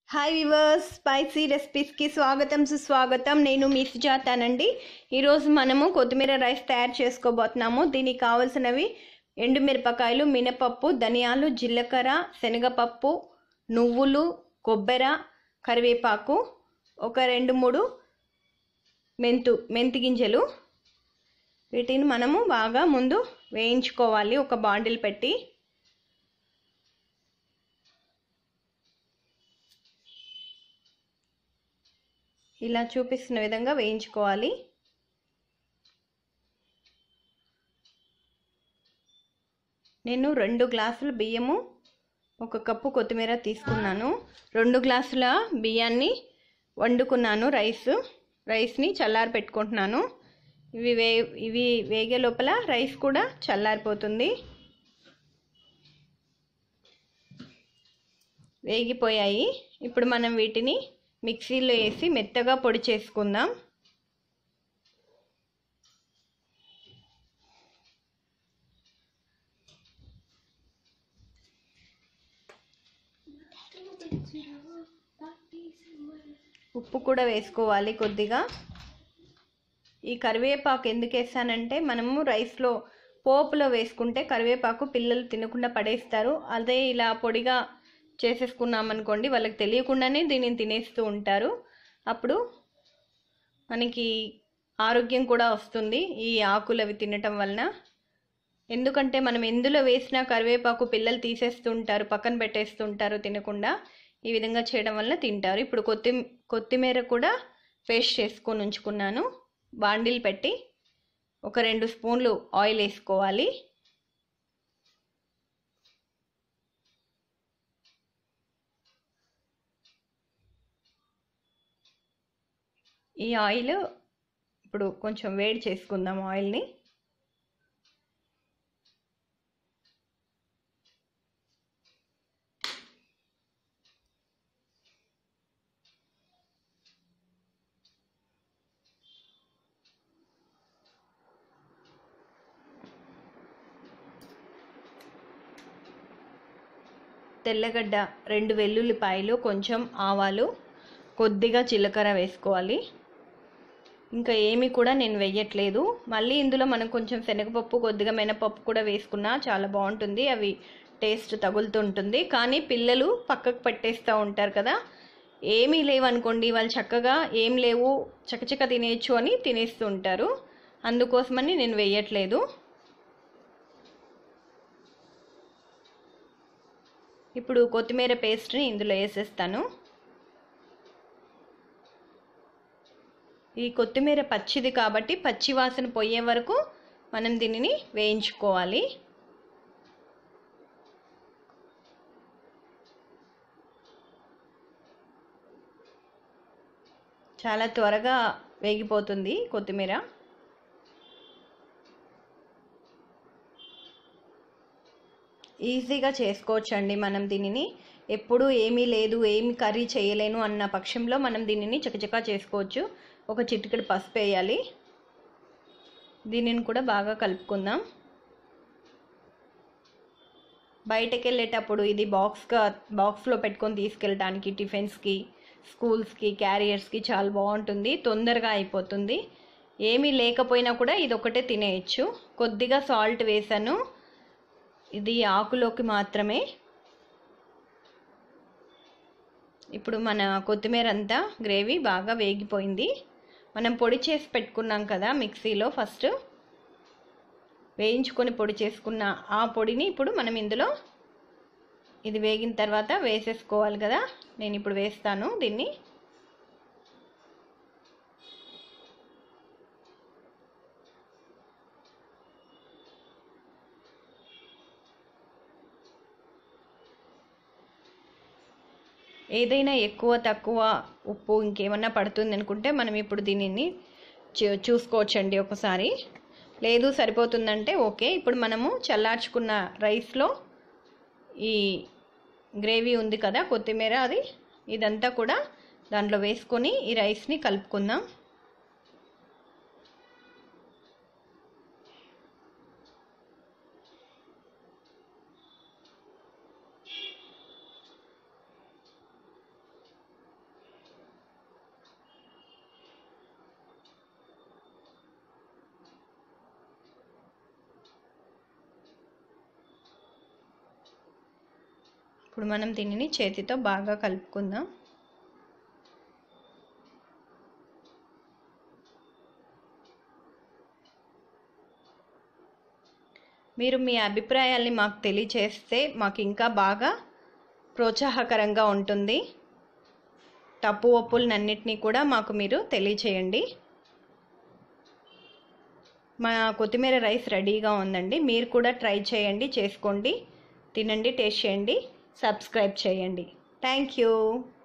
hi viewers spicy రెసిపీస్కి స్వాగతం సుస్వాగతం నేను మీ సుజాతానండి ఈరోజు మనము కొత్తిమీర రైస్ తయారు చేసుకోబోతున్నాము దీనికి కావలసినవి ఎండుమిరపకాయలు మినపప్పు ధనియాలు జీలకర్ర శనగపప్పు నువ్వులు కొబ్బెర కరివేపాకు ఒక రెండు మూడు మెంతు మెంతి గింజలు వీటిని మనము బాగా ముందు వేయించుకోవాలి ఒక బాండిల్ పెట్టి ఇలా చూపిస్తున్న విధంగా వేయించుకోవాలి నేను రెండు గ్లాసుల బియ్యము ఒక కప్పు కొత్తిమీర తీసుకున్నాను రెండు గ్లాసుల బియ్యాన్ని వండుకున్నాను రైస్ రైస్ని చల్లారి పెట్టుకుంటున్నాను ఇవి వే ఇవి వేగే లోపల రైస్ కూడా చల్లారిపోతుంది వేగిపోయాయి ఇప్పుడు మనం వీటిని మిక్సీలో వేసి మెత్తగా పొడి చేసుకుందాం ఉప్పు కూడా వేసుకోవాలి కొద్దిగా ఈ కరివేపాకు ఎందుకు వేసానంటే మనము రైస్లో పోపులో వేసుకుంటే కరివేపాకు పిల్లలు తినకుండా పడేస్తారు అదే ఇలా పొడిగా చేసేసుకున్నాం అనుకోండి వాళ్ళకి తెలియకుండానే దీనిని తినేస్తూ ఉంటారు అప్పుడు మనకి ఆరోగ్యం కూడా వస్తుంది ఈ ఆకులు అవి తినటం వలన ఎందుకంటే మనం ఎందులో వేసినా కరివేపాకు పిల్లలు తీసేస్తూ ఉంటారు పక్కన పెట్టేస్తూ ఉంటారు తినకుండా ఈ విధంగా చేయడం వల్ల తింటారు ఇప్పుడు కొత్తి కొత్తిమీర కూడా పేస్ట్ చేసుకొని ఉంచుకున్నాను బాండిల్ పెట్టి ఒక రెండు స్పూన్లు ఆయిల్ వేసుకోవాలి ఈ ఆయిల్ ఇప్పుడు కొంచెం వేడి చేసుకుందాం ఆయిల్ని తెల్లగడ్డ రెండు వెల్లుల్లిపాయలు కొంచెం ఆవాలు కొద్దిగా జీలకర్ర వేసుకోవాలి ఇంకా ఏమి కూడా నేను వేయట్లేదు మళ్ళీ ఇందులో మనం కొంచెం శనగపప్పు కొద్దిగా మినపప్పు కూడా వేసుకున్నా చాలా బాగుంటుంది అవి టేస్ట్ తగులుతుంటుంది కానీ పిల్లలు పక్కకు పెట్టేస్తూ ఉంటారు కదా ఏమీ లేవనుకోండి వాళ్ళు చక్కగా ఏం లేవు చకచక తినేయచ్చు అని తినేస్తూ ఉంటారు అందుకోసమని నేను వేయట్లేదు ఇప్పుడు కొత్తిమీర పేస్ట్ని ఇందులో వేసేస్తాను ఈ కొత్తిమీర పచ్చిది కాబట్టి పచ్చి వాసన పోయే వరకు మనం దీనిని వేయించుకోవాలి చాలా త్వరగా వేగిపోతుంది కొత్తిమీర ఈజీగా చేసుకోవచ్చండి మనం దీనిని ఎప్పుడు ఏమీ లేదు ఏమి కర్రీ చేయలేను అన్న పక్షంలో మనం దీనిని చకచకా చేసుకోవచ్చు ఒక చిటికెడు పసుపు వేయాలి దీనిని కూడా బాగా కలుపుకుందాం బయటకు వెళ్ళేటప్పుడు ఇది బాక్స్గా బాక్స్లో పెట్టుకొని తీసుకెళ్ళడానికి టిఫిన్స్కి స్కూల్స్కి క్యారియర్స్కి చాలా బాగుంటుంది తొందరగా అయిపోతుంది ఏమీ లేకపోయినా కూడా ఇది ఒకటే తినేయచ్చు కొద్దిగా సాల్ట్ వేసాను ఇది ఆకులోకి మాత్రమే ఇప్పుడు మన కొత్తిమీర అంతా గ్రేవీ బాగా వేగిపోయింది మనం పొడి చేసి పెట్టుకున్నాం కదా మిక్సీలో ఫస్ట్ వేయించుకొని పొడి చేసుకున్న ఆ పొడిని ఇప్పుడు మనం ఇందులో ఇది వేగిన తర్వాత వేసేసుకోవాలి కదా నేను ఇప్పుడు వేస్తాను దీన్ని ఏదైనా ఎక్కువ తక్కువ ఉప్పు ఇంకేమన్నా పడుతుంది అనుకుంటే మనం ఇప్పుడు దీనిని చూసుకోవచ్చండి ఒకసారి లేదు సరిపోతుందంటే ఓకే ఇప్పుడు మనము చల్లార్చుకున్న రైస్లో ఈ గ్రేవీ ఉంది కదా కొత్తిమీర అది ఇదంతా కూడా దాంట్లో వేసుకొని ఈ రైస్ని కలుపుకుందాం ఇప్పుడు మనం దీనిని చేతితో బాగా కలుపుకుందాం మీరు మీ అభిప్రాయాల్ని మాకు తెలియచేస్తే మాకు ఇంకా బాగా ప్రోత్సాహకరంగా ఉంటుంది తప్పు ఒప్పులన్నింటినీ కూడా మాకు మీరు తెలియచేయండి మా కొత్తిమీర రైస్ రెడీగా ఉందండి మీరు కూడా ట్రై చేయండి చేసుకోండి తినండి టేస్ట్ చేయండి సబ్స్క్రైబ్ చేయండి థ్యాంక్ యూ